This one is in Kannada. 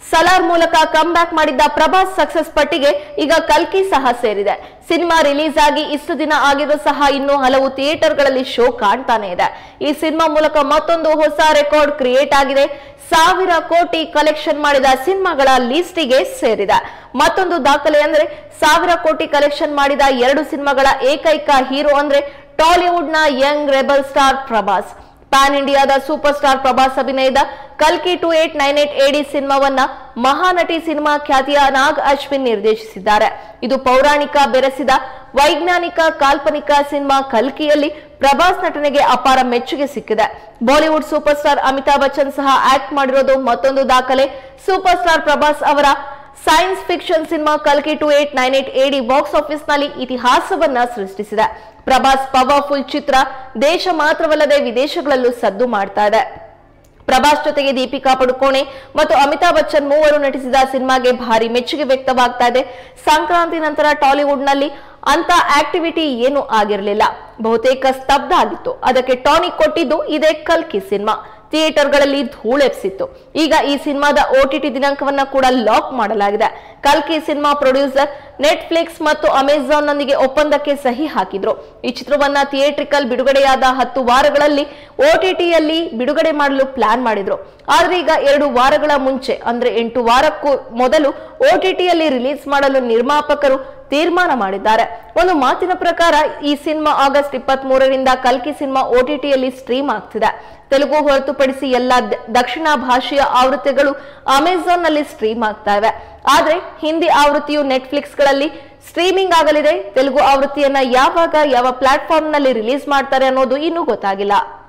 ಸಲಾರ್ ಮೂಲಕ ಕಮ್ ಬ್ಯಾಕ್ ಮಾಡಿದ್ದ ಪ್ರಭಾಸ್ ಸಕ್ಸಸ್ ಪಟ್ಟಿಗೆ ಈಗ ಕಲ್ಕಿ ಸಹ ಸೇರಿದೆ ಸಿನಿಮಾ ರಿಲೀಸ್ ಆಗಿ ಇಷ್ಟು ದಿನ ಆಗಿದ್ರು ಸಹ ಇನ್ನು ಹಲವು ಥಿಯೇಟರ್ಗಳಲ್ಲಿ ಶೋ ಕಾಣ್ತಾನೆ ಇದೆ ಈ ಸಿನಿಮಾ ಮೂಲಕ ಮತ್ತೊಂದು ಹೊಸ ರೆಕಾರ್ಡ್ ಕ್ರಿಯೇಟ್ ಆಗಿದೆ ಸಾವಿರ ಕೋಟಿ ಕಲೆಕ್ಷನ್ ಮಾಡಿದ ಸಿನಿಮಾಗಳ ಲಿಸ್ಟಿಗೆ ಸೇರಿದೆ ಮತ್ತೊಂದು ದಾಖಲೆ ಅಂದ್ರೆ ಸಾವಿರ ಕೋಟಿ ಕಲೆಕ್ಷನ್ ಮಾಡಿದ ಎರಡು ಸಿನಿಮಾಗಳ ಏಕೈಕ ಹೀರೋ ಅಂದ್ರೆ ಟಾಲಿವುಡ್ ನ young rebel star Prabhas pan ಇಂಡಿಯಾದ ಸೂಪರ್ ಸ್ಟಾರ್ ಪ್ರಭಾಸ್ ಅಭಿನಯದ ಕಲ್ಕಿ ಟು ಏಟ್ ನೈನ್ ಏಟ್ ಎಡಿ ಸಿನಿಮಾವನ್ನ ಮಹಾನಟಿ ಸಿನಿಮಾ ಖ್ಯಾತಿಯ ನಾಗ್ ಅಶ್ವಿನ್ ನಿರ್ದೇಶಿಸಿದ್ದಾರೆ ಇದು ಪೌರಾಣಿಕ ಬೆರೆಸಿದ ವೈಜ್ಞಾನಿಕ ಕಾಲ್ಪನಿಕ ಸಿನಿಮಾ ಕಲ್ಕಿಯಲ್ಲಿ ಪ್ರಭಾಸ್ ನಟನೆಗೆ ಅಪಾರ ಮೆಚ್ಚುಗೆ ಸಿಕ್ಕಿದೆ Bollywood superstar Amitabh Bachchan ಸಹ ಆಕ್ಟ್ ಮಾಡಿರೋದು ಮತ್ತೊಂದು ದಾಖಲೆ ಸೂಪರ್ ಸ್ಟಾರ್ ಪ್ರಭಾಸ್ ಅವರ ಸೈನ್ಸ್ ಫಿಕ್ಷನ್ ಸಿನಿಮಾ ಕಲ್ಕಿ two eight nine eight AD box office ನಲ್ಲಿ ಇತಿಹಾಸವನ್ನ ಸೃಷ್ಟಿಸಿದೆ ಪ್ರಭಾಸ್ ಪವರ್ಫುಲ್ ಚಿತ್ರ ದೇಶ ಮಾತ್ರವಲ್ಲದೆ ವಿದೇಶಗಳಲ್ಲೂ ಸದ್ದು ಮಾಡ್ತಾ ಇದೆ ಪ್ರಭಾಸ್ ಜೊತೆಗೆ ದೀಪಿಕಾ ಪಡುಕೋಣೆ ಮತ್ತು ಅಮಿತಾಬ್ ಬಚ್ಚನ್ ಮೂವರು ನಟಿಸಿದ ಸಿನಿಮಾಗೆ ಭಾರಿ ಮೆಚ್ಚುಗೆ ವ್ಯಕ್ತವಾಗ್ತಾ ಇದೆ ಸಂಕ್ರಾಂತಿ ನಂತರ ಟಾಲಿವುಡ್ ನಲ್ಲಿ ಅಂತ ಆಕ್ಟಿವಿಟಿ ಏನೂ ಆಗಿರಲಿಲ್ಲ ಬಹುತೇಕ ಸ್ತಬ್ಧ ಆಗಿತ್ತು ಅದಕ್ಕೆ ಟಾನಿಕ್ ಕೊಟ್ಟಿದ್ದು ಇದೇ ಕಲ್ಕಿ ಸಿನಿಮಾ ಥಿಯೇಟರ್ಗಳಲ್ಲಿ ಧೂಳೆಪ್ಸಿತ್ತು ಈಗ ಈ ಸಿನಿಮಾದ ಓಟಿಟಿ ದಿನಾಂಕವನ್ನ ಕೂಡ ಲಾಕ್ ಮಾಡಲಾಗಿದೆ ಕಲ್ಕಿ ಸಿನಿಮಾ ಪ್ರೊಡ್ಯೂಸರ್ ನೆಟ್ಫ್ಲಿಕ್ಸ್ ಮತ್ತು ಅಮೆಜಾನ್ ನೊಂದಿಗೆ ಒಪ್ಪಂದಕ್ಕೆ ಸಹಿ ಹಾಕಿದ್ರು ಈ ಚಿತ್ರವನ್ನ ಥಿಯೇಟ್ರಿಕಲ್ ಬಿಡುಗಡೆಯಾದ ಹತ್ತು ವಾರಗಳಲ್ಲಿ ಓಟಿಟಿಯಲ್ಲಿ ಬಿಡುಗಡೆ ಮಾಡಲು ಪ್ಲಾನ್ ಮಾಡಿದ್ರು ಆದ್ರೆ ಈಗ ಎರಡು ವಾರಗಳ ಮುಂಚೆ ಅಂದ್ರೆ ಎಂಟು ವಾರಕ್ಕೂ ಮೊದಲು ಓಟಿಟಿಯಲ್ಲಿ ರಿಲೀಸ್ ಮಾಡಲು ನಿರ್ಮಾಪಕರು ತೀರ್ಮಾನ ಮಾಡಿದ್ದಾರೆ ಒಂದು ಮಾತಿನ ಪ್ರಕಾರ ಈ ಸಿನಿಮಾ ಆಗಸ್ಟ್ ಇಪ್ಪತ್ತ್ ಮೂರರಿಂದ ಕಲ್ಕಿ ಸಿನಿಮಾ ಓಟಿಟಿಯಲ್ಲಿ ಸ್ಟ್ರೀಮ್ ಆಗ್ತಿದೆ ತೆಲುಗು ಹೊರತುಪಡಿಸಿ ಎಲ್ಲ ದ- ದಕ್ಷಿಣ ಭಾಷೆಯ ಆವೃತ್ತಿಗಳು ಅಮೆಜಾನ್ ನಲ್ಲಿ ಸ್ಟ್ರೀಮ್ ಆಗ್ತಾ ಇವೆ ಆದ್ರೆ ಹಿಂದಿ ಆವೃತ್ತಿಯು ನೆಟ್ಫ್ಲಿಕ್ಸ್ ಗಳಲ್ಲಿ ಸ್ಟ್ರೀಮಿಂಗ್ ಆಗಲಿದೆ ತೆಲುಗು ಆವೃತ್ತಿಯನ್ನ ಯಾವಾಗ ಯಾವ ಪ್ಲಾಟ್ಫಾರ್ಮ್ ನಲ್ಲಿ ರಿಲೀಸ್ ಮಾಡ್ತಾರೆ ಅನ್ನೋದು ಇನ್ನೂ ಗೊತ್ತಾಗಿಲ್ಲ